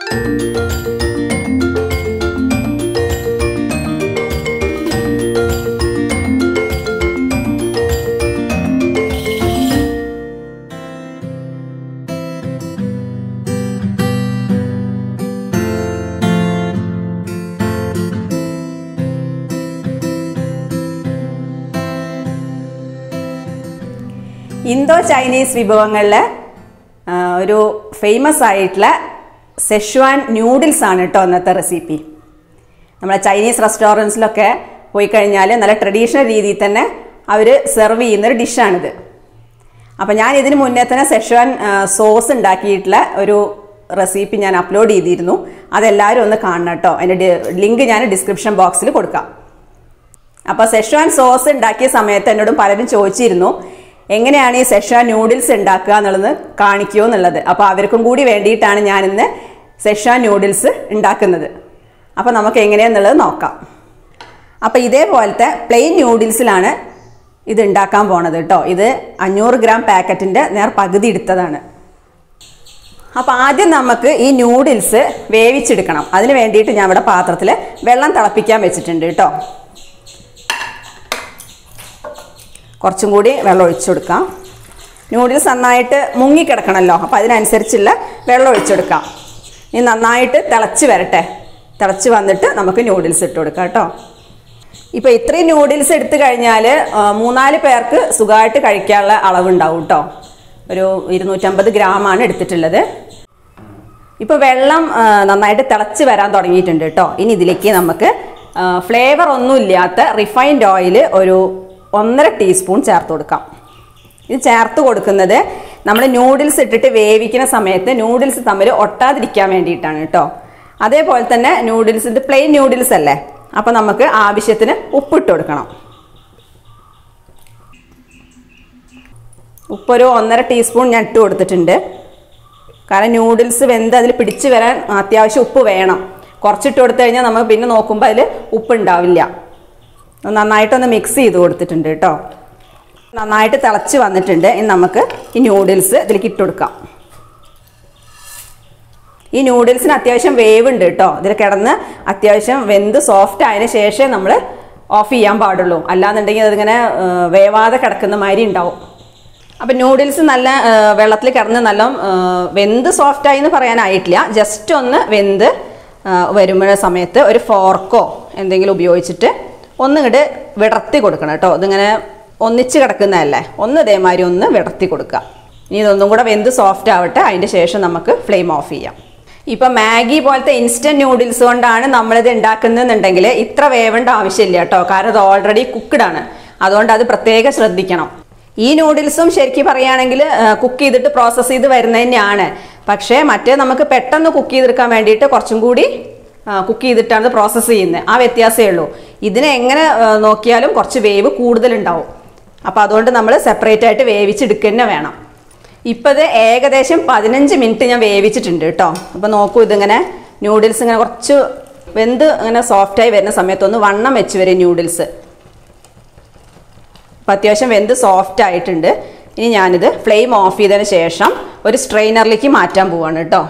Indo Chinese വിഭവങ്ങളിൽ ഒരു famous ആയിട്ടുള്ള സെഷ്വാൻ ന്യൂഡിൽസ് ആണ് കേട്ടോ ഇന്നത്തെ റെസിപ്പി നമ്മളെ ചൈനീസ് റെസ്റ്റോറൻറ്റ്സിലൊക്കെ പോയി കഴിഞ്ഞാൽ നല്ല ട്രഡീഷണൽ രീതിയിൽ തന്നെ അവർ സെർവ് ചെയ്യുന്നൊരു ഡിഷാണിത് അപ്പം ഞാൻ ഇതിന് മുന്നേ തന്നെ സെഷ്വാൻ സോസ് ഉണ്ടാക്കിയിട്ടുള്ള ഒരു റെസിപ്പി ഞാൻ അപ്ലോഡ് ചെയ്തിരുന്നു അതെല്ലാവരും ഒന്ന് കാണണം കേട്ടോ അതിൻ്റെ ലിങ്ക് ഞാൻ ഡിസ്ക്രിപ്ഷൻ ബോക്സിൽ കൊടുക്കാം അപ്പോൾ സെഷ്വാൻ സോസ് ഉണ്ടാക്കിയ സമയത്ത് എന്നോടും പലരും ചോദിച്ചിരുന്നു എങ്ങനെയാണ് ഈ സെഷ്വാൻ നൂഡിൽസ് ഉണ്ടാക്കുക എന്നുള്ളത് കാണിക്കുമോ എന്നുള്ളത് അപ്പോൾ അവർക്കും കൂടി വേണ്ടിയിട്ടാണ് ഞാനിന്ന് സെഷ്വാൻ നൂഡിൽസ് ഉണ്ടാക്കുന്നത് അപ്പോൾ നമുക്ക് എങ്ങനെയാന്നുള്ളത് നോക്കാം അപ്പോൾ ഇതേപോലത്തെ പ്ലെയിൻ നൂഡിൽസിലാണ് ഇത് ഉണ്ടാക്കാൻ പോണത് കേട്ടോ ഇത് അഞ്ഞൂറ് ഗ്രാം പാക്കറ്റിൻ്റെ നേർ പകുതി എടുത്തതാണ് അപ്പോൾ ആദ്യം നമുക്ക് ഈ നൂഡിൽസ് വേവിച്ചെടുക്കണം അതിന് വേണ്ടിയിട്ട് ഞാൻ ഇവിടെ പാത്രത്തിൽ വെള്ളം തിളപ്പിക്കാൻ വെച്ചിട്ടുണ്ട് കേട്ടോ കുറച്ചും കൂടി വെള്ളം ഒഴിച്ചു കൊടുക്കാം നൂഡിൽസ് നന്നായിട്ട് മുങ്ങിക്കിടക്കണമല്ലോ അപ്പോൾ അതിനനുസരിച്ചുള്ള വെള്ളം ഒഴിച്ചെടുക്കാം ഇനി നന്നായിട്ട് തിളച്ച് വരട്ടെ തിളച്ച് വന്നിട്ട് നമുക്ക് നൂഡിൽസ് ഇട്ട് കൊടുക്കാം കേട്ടോ ഇപ്പോൾ ഇത്രയും നൂഡിൽസ് എടുത്തു കഴിഞ്ഞാൽ മൂന്നാല് പേർക്ക് സുഖമായിട്ട് കഴിക്കാനുള്ള അളവുണ്ടാവും കേട്ടോ ഒരു ഇരുന്നൂറ്റമ്പത് ഗ്രാമാണ് എടുത്തിട്ടുള്ളത് ഇപ്പോൾ വെള്ളം ആ, നന്നായിട്ട് തിളച്ച് വരാൻ തുടങ്ങിയിട്ടുണ്ട് കേട്ടോ ഇനി ഇതിലേക്ക് നമുക്ക് ഫ്ലേവർ ഒന്നുമില്ലാത്ത റിഫൈൻഡ് ഓയിൽ ഒരു ഒന്നര ടീസ്പൂൺ ചേർത്ത് കൊടുക്കാം ഇത് ചേർത്ത് കൊടുക്കുന്നത് നമ്മൾ നൂഡിൽസ് ഇട്ടിട്ട് വേവിക്കുന്ന സമയത്ത് നൂഡിൽസ് തമ്മിൽ ഒട്ടാതിരിക്കാൻ വേണ്ടിയിട്ടാണ് കേട്ടോ അതേപോലെ തന്നെ നൂഡിൽസ് ഇത് പ്ലെയിൻ നൂഡിൽസ് അല്ലേ അപ്പോൾ നമുക്ക് ആവശ്യത്തിന് ഉപ്പിട്ട് കൊടുക്കണം ഉപ്പൊരു ഒന്നര ടീസ്പൂൺ ഞാൻ ഇട്ട് കൊടുത്തിട്ടുണ്ട് കാരണം നൂഡിൽസ് വെന്ത് അതിൽ പിടിച്ചു വരാൻ അത്യാവശ്യം ഉപ്പ് വേണം കുറച്ചിട്ട് കൊടുത്തു കഴിഞ്ഞാൽ നമുക്ക് പിന്നെ നോക്കുമ്പോൾ അതിൽ ഉപ്പ് ഉണ്ടാവില്ല ഒന്ന് നന്നായിട്ടൊന്ന് മിക്സ് ചെയ്ത് കൊടുത്തിട്ടുണ്ട് കേട്ടോ നന്നായിട്ട് തിളച്ച് വന്നിട്ടുണ്ട് ഇനി നമുക്ക് ഈ നൂഡിൽസ് ഇതിലേക്ക് ഇട്ട് കൊടുക്കാം ഈ നൂഡിൽസിന് അത്യാവശ്യം വേവ് ഉണ്ട് കേട്ടോ ഇതിൽ കിടന്ന് അത്യാവശ്യം വെന്ത് സോഫ്റ്റ് ആയതിനു ശേഷമേ നമ്മൾ ഓഫ് ചെയ്യാൻ പാടുള്ളൂ അല്ലാന്നുണ്ടെങ്കിൽ അതിങ്ങനെ ആ, വേവാതെ കിടക്കുന്ന മാതിരി ഉണ്ടാവും അപ്പം നൂഡിൽസ് നല്ല ആ, വെള്ളത്തിൽ കിടന്ന് നല്ല ആ, വെന്ത് സോഫ്റ്റ് ആയി എന്ന് പറയാനായിട്ടില്ല ജസ്റ്റ് ഒന്ന് വെന്ത് വരുമ്പോഴ സമയത്ത് ഒരു ഫോർക്കോ എന്തെങ്കിലും ഉപയോഗിച്ചിട്ട് ഒന്നിങ്ങോട്ട് വിടർത്തി കൊടുക്കണം കേട്ടോ ഇതിങ്ങനെ ഒന്നിച്ച് കിടക്കുന്നതല്ലേ ഒന്ന് ഇതേമാതിരി ഒന്ന് വിടർത്തി കൊടുക്കുക ഇനി ഇതൊന്നും കൂടെ വെന്ത് സോഫ്റ്റ് ആവട്ടെ അതിൻ്റെ ശേഷം നമുക്ക് ഫ്ലെയിം ഓഫ് ചെയ്യാം ഇപ്പം മാഗി പോലത്തെ ഇൻസ്റ്റന്റ് നൂഡിൽസ് കൊണ്ടാണ് നമ്മളിത് ഉണ്ടാക്കുന്നതെന്നുണ്ടെങ്കിൽ ഇത്ര വേവേണ്ട ആവശ്യമില്ല കേട്ടോ കാരണം ഇത് ഓൾറെഡി കുക്ക്ഡ് ആണ് അതുകൊണ്ട് അത് പ്രത്യേകം ശ്രദ്ധിക്കണം ഈ നൂഡിൽസും ശരിക്കും പറയുകയാണെങ്കിൽ കുക്ക് ചെയ്തിട്ട് പ്രോസസ്സ് ചെയ്ത് വരുന്നത് തന്നെയാണ് പക്ഷേ മറ്റേ നമുക്ക് പെട്ടെന്ന് കുക്ക് ചെയ്തെടുക്കാൻ വേണ്ടിയിട്ട് കുറച്ചും കൂടി കുക്ക് ചെയ്തിട്ടാണ് പ്രോസസ്സ് ചെയ്യുന്നത് ആ വ്യത്യാസമേ ഉള്ളൂ ഇതിനെ എങ്ങനെ ആ, നോക്കിയാലും കുറച്ച് വേവ് കൂടുതലുണ്ടാവും അപ്പോൾ അതുകൊണ്ട് നമ്മൾ സെപ്പറേറ്റ് ആയിട്ട് വേവിച്ചെടുക്കുക തന്നെ വേണം ഇപ്പം ഇത് ഏകദേശം പതിനഞ്ച് മിനിറ്റ് ഞാൻ വേവിച്ചിട്ടുണ്ട് കേട്ടോ അപ്പോൾ നോക്കൂ ഇതിങ്ങനെ നൂഡിൽസ് ഇങ്ങനെ കുറച്ച് വെന്ത് ഇങ്ങനെ സോഫ്റ്റായി വരുന്ന സമയത്തൊന്ന് വണ്ണം വെച്ച് വരും നൂഡിൽസ് അപ്പം അത്യാവശ്യം വെന്ത് സോഫ്റ്റ് ആയിട്ടുണ്ട് ഇനി ഞാനിത് ഫ്ലെയിം ഓഫ് ചെയ്തതിന് ശേഷം ഒരു സ്ട്രെയിനറിലേക്ക് മാറ്റാൻ പോവാണ് കേട്ടോ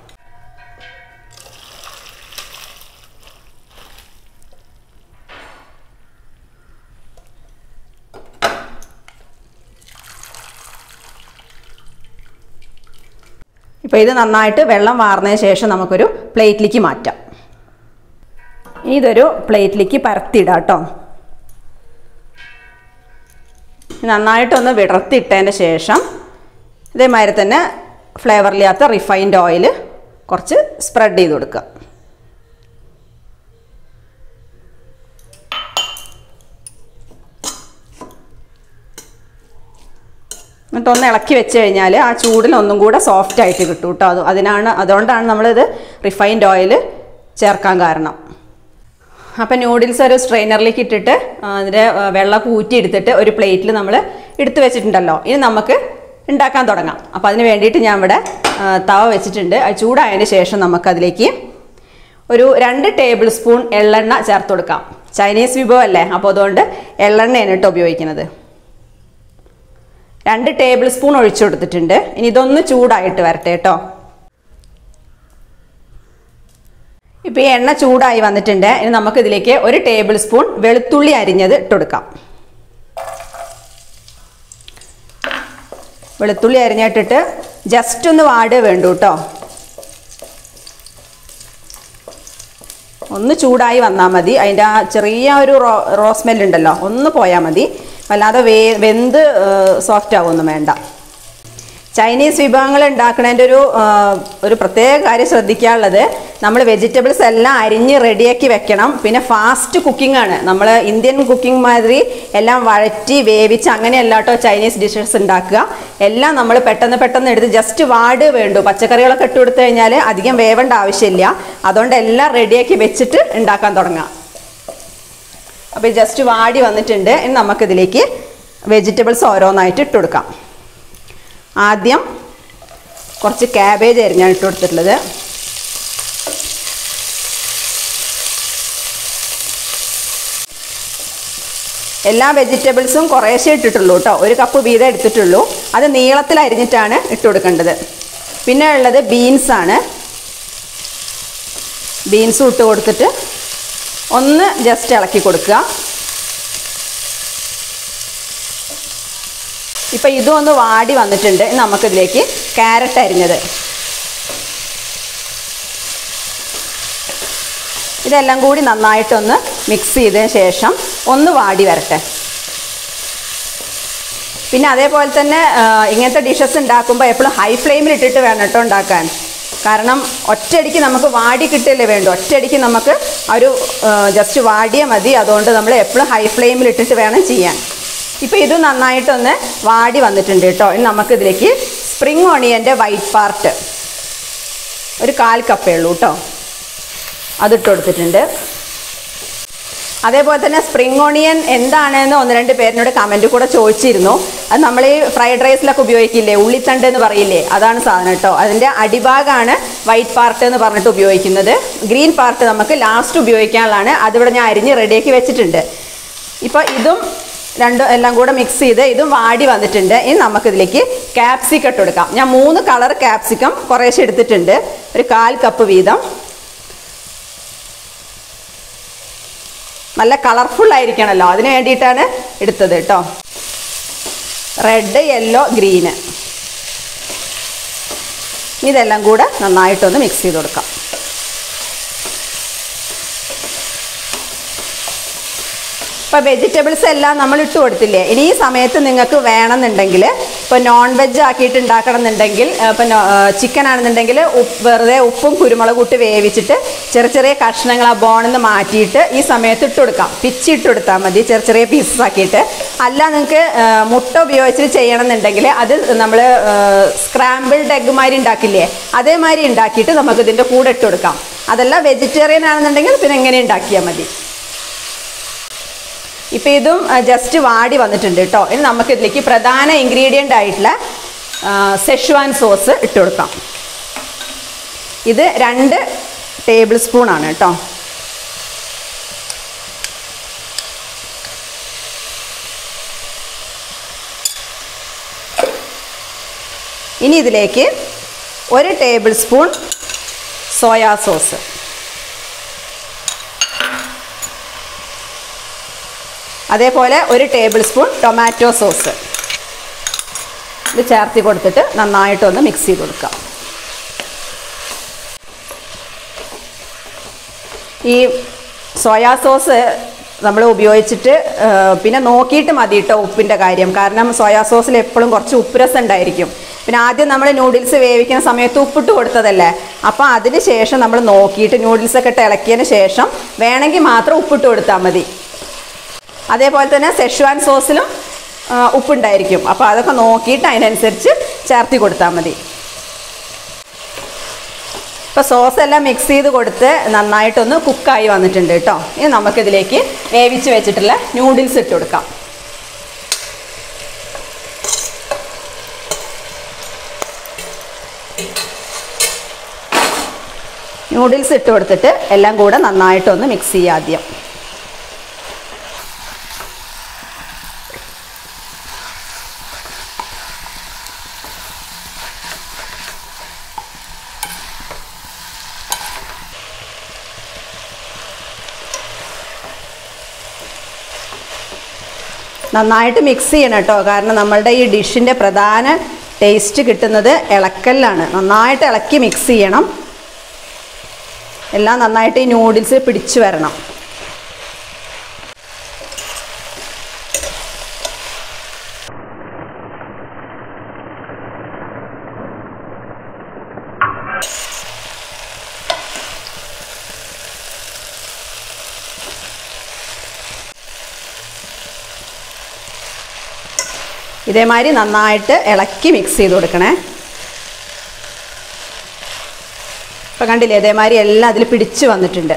ഇപ്പോൾ ഇത് നന്നായിട്ട് വെള്ളം വാർന്നതിന് ശേഷം നമുക്കൊരു പ്ലേറ്റിലേക്ക് മാറ്റാം ഇനി ഇതൊരു പ്ലേറ്റിലേക്ക് പരത്തിയിടാം കേട്ടോ നന്നായിട്ടൊന്ന് വിടർത്തിയിട്ടതിൻ്റെ ശേഷം ഇതേമാതിരി തന്നെ ഫ്ലേവറില്ലാത്ത റിഫൈൻഡ് ഓയിൽ കുറച്ച് സ്പ്രെഡ് ചെയ്ത് കൊടുക്കുക എന്നിട്ടൊന്ന് ഇളക്കി വെച്ച് കഴിഞ്ഞാൽ ആ ചൂടിൽ ഒന്നും കൂടെ സോഫ്റ്റ് ആയിട്ട് കിട്ടും കേട്ടോ അത് അതിനാണ് അതുകൊണ്ടാണ് നമ്മളിത് റിഫൈൻഡ് ഓയിൽ ചേർക്കാൻ കാരണം അപ്പം നൂഡിൽസ് ഒരു സ്ട്രെയിനറിലേക്ക് ഇട്ടിട്ട് ആ, അതിൻ്റെ ആ, വെള്ളം ഊറ്റി എടുത്തിട്ട് ഒരു പ്ലേറ്റിൽ നമ്മൾ എടുത്തു വെച്ചിട്ടുണ്ടല്ലോ ഇനി നമുക്ക് ഉണ്ടാക്കാൻ തുടങ്ങാം അപ്പോൾ അതിന് വേണ്ടിയിട്ട് ഞാൻ ഇവിടെ ആ, തവ വെച്ചിട്ടുണ്ട് അത് ചൂടായതിന് ശേഷം നമുക്കതിലേക്ക് ഒരു രണ്ട് ടേബിൾ സ്പൂൺ എള്ളെണ്ണ ചേർത്ത് കൊടുക്കാം ചൈനീസ് വിഭവം അല്ലേ അപ്പോൾ അതുകൊണ്ട് എള്ളെണ്ണയാണ് കേട്ടോ ഉപയോഗിക്കുന്നത് രണ്ട് ടേബിൾ സ്പൂൺ ഒഴിച്ചു കൊടുത്തിട്ടുണ്ട് ഇനി ഇതൊന്ന് ചൂടായിട്ട് വരട്ടെ കേട്ടോ ഇപ്പോൾ ഈ എണ്ണ ചൂടായി വന്നിട്ടുണ്ട് ഇനി നമുക്ക് ഇതിലേക്ക് ഒരു ടേബിൾ സ്പൂൺ വെളുത്തുള്ളി അരിഞ്ഞത് ഇട്ടുകൊടുക്കാം വെളുത്തുള്ളി അരിഞ്ഞിട്ടിട്ട് ജസ്റ്റ് ഒന്ന് വാടുക വേണ്ടു കേട്ടോ ഒന്ന് ചൂടായി വന്നാൽ മതി അതിൻ്റെ ആ ചെറിയ ഒരു റോ റോ സ്മെല്ലുണ്ടല്ലോ ഒന്ന് പോയാൽ മതി വല്ലാതെ വേ വെന്ത് സോഫ്റ്റ് ആവുമൊന്നും വേണ്ട ചൈനീസ് വിഭവങ്ങൾ ഉണ്ടാക്കുന്നതിൻ്റെ ഒരു ആ, ഒരു പ്രത്യേക കാര്യം ശ്രദ്ധിക്കാനുള്ളത് നമ്മൾ വെജിറ്റബിൾസ് എല്ലാം അരിഞ്ഞ് റെഡിയാക്കി വെക്കണം പിന്നെ ഫാസ്റ്റ് കുക്കിംഗ് ആണ് നമ്മൾ ഇന്ത്യൻ കുക്കിംഗ് മാതിരി എല്ലാം വഴറ്റി വേവിച്ച് അങ്ങനെയല്ല കേട്ടോ ചൈനീസ് ഡിഷസ് ഉണ്ടാക്കുക എല്ലാം നമ്മൾ പെട്ടെന്ന് പെട്ടെന്ന് എടുത്ത് ജസ്റ്റ് വാട് വേണ്ടു പച്ചക്കറികളൊക്കെ ഇട്ട് കൊടുത്തു കഴിഞ്ഞാൽ അധികം വേവേണ്ട ആവശ്യമില്ല അതുകൊണ്ട് എല്ലാം റെഡിയാക്കി വെച്ചിട്ട് ഉണ്ടാക്കാൻ തുടങ്ങാം അപ്പോൾ ജസ്റ്റ് വാടി വന്നിട്ടുണ്ട് ഇനി നമുക്കിതിലേക്ക് വെജിറ്റബിൾസ് ഓരോന്നായിട്ട് ഇട്ട് കൊടുക്കാം ആദ്യം കുറച്ച് ക്യാബേജ് അരിഞ്ഞാണ് ഇട്ട് കൊടുത്തിട്ടുള്ളത് എല്ലാ വെജിറ്റബിൾസും കുറേശ്ശേ ഇട്ടിട്ടുള്ളൂ കേട്ടോ ഒരു കപ്പ് വീതം എടുത്തിട്ടുള്ളൂ അത് നീളത്തിൽ അരിഞ്ഞിട്ടാണ് ഇട്ട് കൊടുക്കേണ്ടത് പിന്നെ ഉള്ളത് ബീൻസാണ് ബീൻസും ഇട്ട് കൊടുത്തിട്ട് ഒന്ന് ജസ്റ്റ് ഇളക്കി കൊടുക്കുക ഇപ്പം ഇതും ഒന്ന് വാടി വന്നിട്ടുണ്ട് ഇനി നമുക്കിതിലേക്ക് ക്യാരറ്റ് അരിഞ്ഞത് ഇതെല്ലാം കൂടി നന്നായിട്ടൊന്ന് മിക്സ് ചെയ്തതിന് ശേഷം ഒന്ന് വാടി വരട്ടെ പിന്നെ അതേപോലെ തന്നെ ആ, ഇങ്ങനത്തെ ഡിഷസ് ഉണ്ടാക്കുമ്പോൾ എപ്പോഴും ഹൈ ഫ്ലെയിമിൽ ഇട്ടിട്ട് വേണം കേട്ടോ ഉണ്ടാക്കാൻ കാരണം ഒറ്റയടിക്ക് നമുക്ക് വാടി കിട്ടില്ലേ വേണ്ടു ഒറ്റയടിക്ക് നമുക്ക് ആ ഒരു ജസ്റ്റ് വാടിയ മതി അതുകൊണ്ട് നമ്മൾ എപ്പോഴും ഹൈ ഫ്ലെയിമിൽ ഇട്ടിട്ട് വേണം ചെയ്യാൻ ഇപ്പോൾ ഇത് നന്നായിട്ടൊന്ന് വാടി വന്നിട്ടുണ്ട് കേട്ടോ ഇനി നമുക്കിതിലേക്ക് സ്പ്രിങ് ഓണിയൻ്റെ വൈറ്റ് പാർട്ട് ഒരു കാൽ കപ്പേ ഉള്ളൂ കേട്ടോ അതിട്ട് കൊടുത്തിട്ടുണ്ട് അതേപോലെ തന്നെ സ്പ്രിംഗ് ഓണിയൻ എന്താണെന്ന് ഒന്ന് രണ്ട് പേരിനോട് കമൻറ്റ് കൂടെ ചോദിച്ചിരുന്നു അത് നമ്മൾ ഈ ഫ്രൈഡ് റൈസിലൊക്കെ ഉപയോഗിക്കില്ലേ ഉള്ളിത്തണ്ട് എന്ന് പറയില്ലേ അതാണ് സാധനം കേട്ടോ അതിൻ്റെ അടിഭാഗമാണ് വൈറ്റ് പാർട്ട് എന്ന് പറഞ്ഞിട്ട് ഉപയോഗിക്കുന്നത് ഗ്രീൻ പാർട്ട് നമുക്ക് ലാസ്റ്റ് ഉപയോഗിക്കാനുള്ളതാണ് അതിവിടെ ഞാൻ അരിഞ്ഞ് റെഡിയാക്കി വെച്ചിട്ടുണ്ട് ഇപ്പോൾ ഇതും രണ്ടും എല്ലാം കൂടെ മിക്സ് ചെയ്ത് ഇതും വാടി വന്നിട്ടുണ്ട് ഇനി നമുക്കിതിലേക്ക് ക്യാപ്സിക്കം ഇട്ട് കൊടുക്കാം ഞാൻ മൂന്ന് കളർ ക്യാപ്സിക്കം കുറേശ്ശെ എടുത്തിട്ടുണ്ട് ഒരു കാൽ കപ്പ് വീതം നല്ല കളർഫുൾ ആയിരിക്കണമല്ലോ അതിന് വേണ്ടിയിട്ടാണ് എടുത്തത് കേട്ടോ റെഡ് യെല്ലോ ഗ്രീന് ഇതെല്ലാം കൂടെ നന്നായിട്ടൊന്ന് മിക്സ് ചെയ്ത് കൊടുക്കാം ഇപ്പോൾ വെജിറ്റബിൾസ് എല്ലാം നമ്മൾ ഇട്ട് കൊടുത്തില്ലേ ഇനി ഈ സമയത്ത് നിങ്ങൾക്ക് വേണമെന്നുണ്ടെങ്കിൽ ഇപ്പോൾ നോൺ വെജ് ആക്കിയിട്ട് ഉണ്ടാക്കണം എന്നുണ്ടെങ്കിൽ ഇപ്പോൾ ചിക്കൻ ആണെന്നുണ്ടെങ്കിൽ ഉപ്പ് വെറുതെ ഉപ്പും കുരുമുളകും ഇട്ട് വേവിച്ചിട്ട് ചെറിയ ചെറിയ കഷ്ണങ്ങൾ ആ ബോണിൽ നിന്ന് മാറ്റിയിട്ട് ഈ സമയത്ത് ഇട്ട് കൊടുക്കാം പിച്ചി ഇട്ട് കൊടുത്താൽ മതി ചെറിയ ചെറിയ പീസസ് ആക്കിയിട്ട് അല്ല നിങ്ങൾക്ക് മുട്ട ഉപയോഗിച്ചിട്ട് ചെയ്യണം എന്നുണ്ടെങ്കിൽ അത് നമ്മൾ സ്ക്രാമ്പിൾഡ് എഗ് മാതിരി ഉണ്ടാക്കില്ലേ അതേമാതിരി ഉണ്ടാക്കിയിട്ട് നമുക്ക് ഇതിൻ്റെ കൂടെ ഇട്ട് കൊടുക്കാം അതല്ല വെജിറ്റേറിയൻ ആണെന്നുണ്ടെങ്കിൽ പിന്നെ എങ്ങനെ ഉണ്ടാക്കിയാൽ മതി ഇപ്പം ഇതും ജസ്റ്റ് വാടി വന്നിട്ടുണ്ട് കേട്ടോ ഇനി നമുക്ക് ഇതിലേക്ക് പ്രധാന ഇൻഗ്രീഡിയൻ്റ് ആയിട്ടുള്ള സെഷ്വാൻ സോസ് ഇട്ട് കൊടുക്കാം ഇത് രണ്ട് ടേബിൾ സ്പൂൺ ആണ് കേട്ടോ ഇനി ഇതിലേക്ക് ഒരു ടേബിൾ സ്പൂൺ സോയാ സോസ് അതേപോലെ ഒരു ടേബിൾ സ്പൂൺ ടൊമാറ്റോ സോസ് ഇത് ചേർത്തി കൊടുത്തിട്ട് നന്നായിട്ടൊന്ന് മിക്സ് ചെയ്ത് കൊടുക്കാം ഈ സോയാ സോസ് നമ്മൾ ഉപയോഗിച്ചിട്ട് ആ, പിന്നെ നോക്കിയിട്ട് മതി കേട്ടോ ഉപ്പിൻ്റെ കാര്യം കാരണം സോയാ സോസിൽ എപ്പോഴും കുറച്ച് ഉപ്പ് രസം ഉണ്ടായിരിക്കും പിന്നെ ആദ്യം നമ്മൾ നൂഡിൽസ് വേവിക്കുന്ന സമയത്ത് ഉപ്പിട്ട് കൊടുത്തതല്ലേ അപ്പോൾ അതിന് ശേഷം നമ്മൾ നോക്കിയിട്ട് നൂഡിൽസൊക്കെ ഇട്ട് ഇളക്കിയതിന് ശേഷം വേണമെങ്കിൽ മാത്രം ഉപ്പിട്ട് കൊടുത്താൽ മതി അതേപോലെ തന്നെ സെഷ്വാൻ സോസിലും ആ, ഉപ്പുണ്ടായിരിക്കും അപ്പോൾ അതൊക്കെ നോക്കിയിട്ട് അതിനനുസരിച്ച് ചേർത്തി കൊടുത്താൽ മതി ഇപ്പോൾ സോസ് എല്ലാം മിക്സ് ചെയ്ത് കൊടുത്ത് നന്നായിട്ടൊന്ന് കുക്കായി വന്നിട്ടുണ്ട് കേട്ടോ ഇനി നമുക്കിതിലേക്ക് വേവിച്ച് വെച്ചിട്ടുള്ള നൂഡിൽസ് ഇട്ട് കൊടുക്കാം നൂഡിൽസ് ഇട്ട് കൊടുത്തിട്ട് എല്ലാം കൂടെ നന്നായിട്ടൊന്ന് മിക്സ് ചെയ്യുക ആദ്യം നന്നായിട്ട് മിക്സ് ചെയ്യണം കേട്ടോ കാരണം നമ്മളുടെ ഈ ഡിഷിൻ്റെ പ്രധാന ടേസ്റ്റ് കിട്ടുന്നത് ഇളക്കലിലാണ് നന്നായിട്ട് ഇളക്കി മിക്സ് ചെയ്യണം എല്ലാം നന്നായിട്ട് ഈ നൂഡിൽസ് പിടിച്ചു വരണം ഇതേമാതിരി നന്നായിട്ട് ഇളക്കി മിക്സ് ചെയ്ത് കൊടുക്കണേ ഇപ്പം കണ്ടില്ലേ ഇതേമാതിരി എല്ലാം അതിൽ പിടിച്ചു വന്നിട്ടുണ്ട്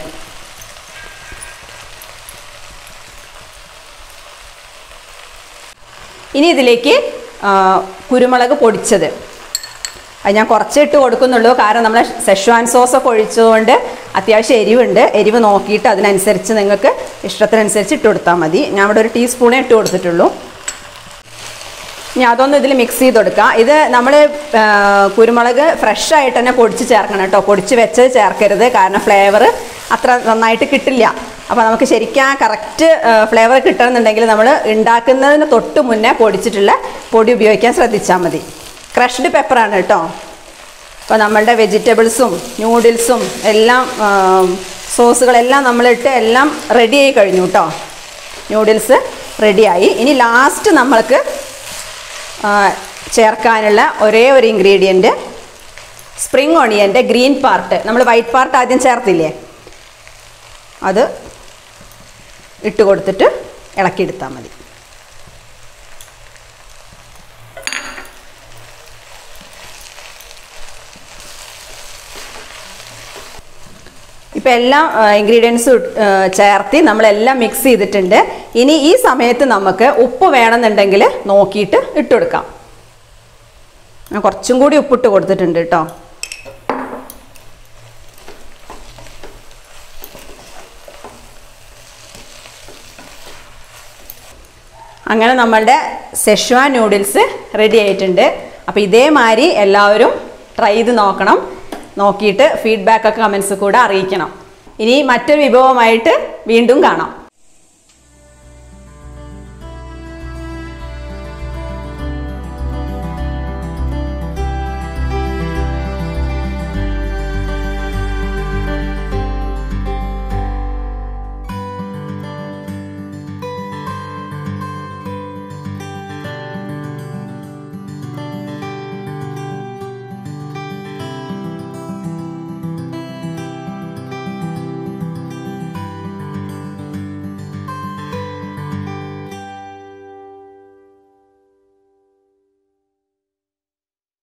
ഇനി ഇതിലേക്ക് ആ, കുരുമുളക് പൊടിച്ചത് അത് ഞാൻ കുറച്ച് ഇട്ട് കൊടുക്കുന്നുള്ളൂ കാരണം നമ്മൾ സെഷ്വാൻ സോസൊക്കെ ഒഴിച്ചതുകൊണ്ട് അത്യാവശ്യം എരിവുണ്ട് എരിവ് നോക്കിയിട്ട് അതിനനുസരിച്ച് നിങ്ങൾക്ക് ഇഷ്ടത്തിനനുസരിച്ച് ഇട്ട് കൊടുത്താൽ മതി ഞാൻ ഇവിടെ ഒരു ടീസ്പൂണേ ഇട്ട് കൊടുത്തിട്ടുള്ളൂ ഇനി അതൊന്ന് ഇതിൽ മിക്സ് ചെയ്ത് കൊടുക്കാം ഇത് നമ്മൾ കുരുമുളക് ഫ്രഷ് ആയിട്ട് തന്നെ പൊടിച്ച് ചേർക്കണം കേട്ടോ പൊടിച്ച് വെച്ചത് ചേർക്കരുത് കാരണം ഫ്ലേവർ അത്ര നന്നായിട്ട് കിട്ടില്ല അപ്പോൾ നമുക്ക് ശരിക്കും ആ കറക്റ്റ് ഫ്ലേവർ കിട്ടണമെന്നുണ്ടെങ്കിൽ നമ്മൾ ഉണ്ടാക്കുന്നതിന് തൊട്ട് മുന്നേ പൊടിച്ചിട്ടുള്ള പൊടി ഉപയോഗിക്കാൻ ശ്രദ്ധിച്ചാൽ മതി ക്രഷ്ഡ് പെപ്പറാണ് കേട്ടോ അപ്പോൾ നമ്മളുടെ വെജിറ്റബിൾസും നൂഡിൽസും എല്ലാം സോസുകളെല്ലാം നമ്മളിട്ട് എല്ലാം റെഡി ആയി കഴിഞ്ഞു കേട്ടോ നൂഡിൽസ് റെഡിയായി ഇനി ലാസ്റ്റ് നമ്മൾക്ക് ആ, ചേർക്കാനുള്ള ഒരേ ഒരു ഇൻഗ്രീഡിയൻറ്റ് സ്പ്രിംഗ് ഓണിയൻ്റെ ഗ്രീൻ പാർട്ട് നമ്മൾ വൈറ്റ് പാർട്ട് ആദ്യം ചേർത്തില്ലേ അത് ഇട്ട് കൊടുത്തിട്ട് ഇളക്കിയെടുത്താൽ മതി ഇപ്പം എല്ലാം ഇൻഗ്രീഡിയൻസും ചേർത്തി നമ്മളെല്ലാം മിക്സ് ചെയ്തിട്ടുണ്ട് ഇനി ഈ സമയത്ത് നമുക്ക് ഉപ്പ് വേണമെന്നുണ്ടെങ്കിൽ നോക്കിയിട്ട് ഇട്ട് കൊടുക്കാം ഞാൻ കുറച്ചും കൂടി ഉപ്പിട്ട് കൊടുത്തിട്ടുണ്ട് കേട്ടോ അങ്ങനെ നമ്മളുടെ സെഷ്വാൻ നൂഡിൽസ് റെഡി ആയിട്ടുണ്ട് അപ്പോൾ ഇതേമാതിരി എല്ലാവരും ട്രൈ ചെയ്ത് നോക്കണം നോക്കിയിട്ട് ഫീഡ്ബാക്ക് ഒക്കെ കമൻസ് കൂടെ അറിയിക്കണം ഇനി മറ്റൊരു വിഭവമായിട്ട് വീണ്ടും കാണാം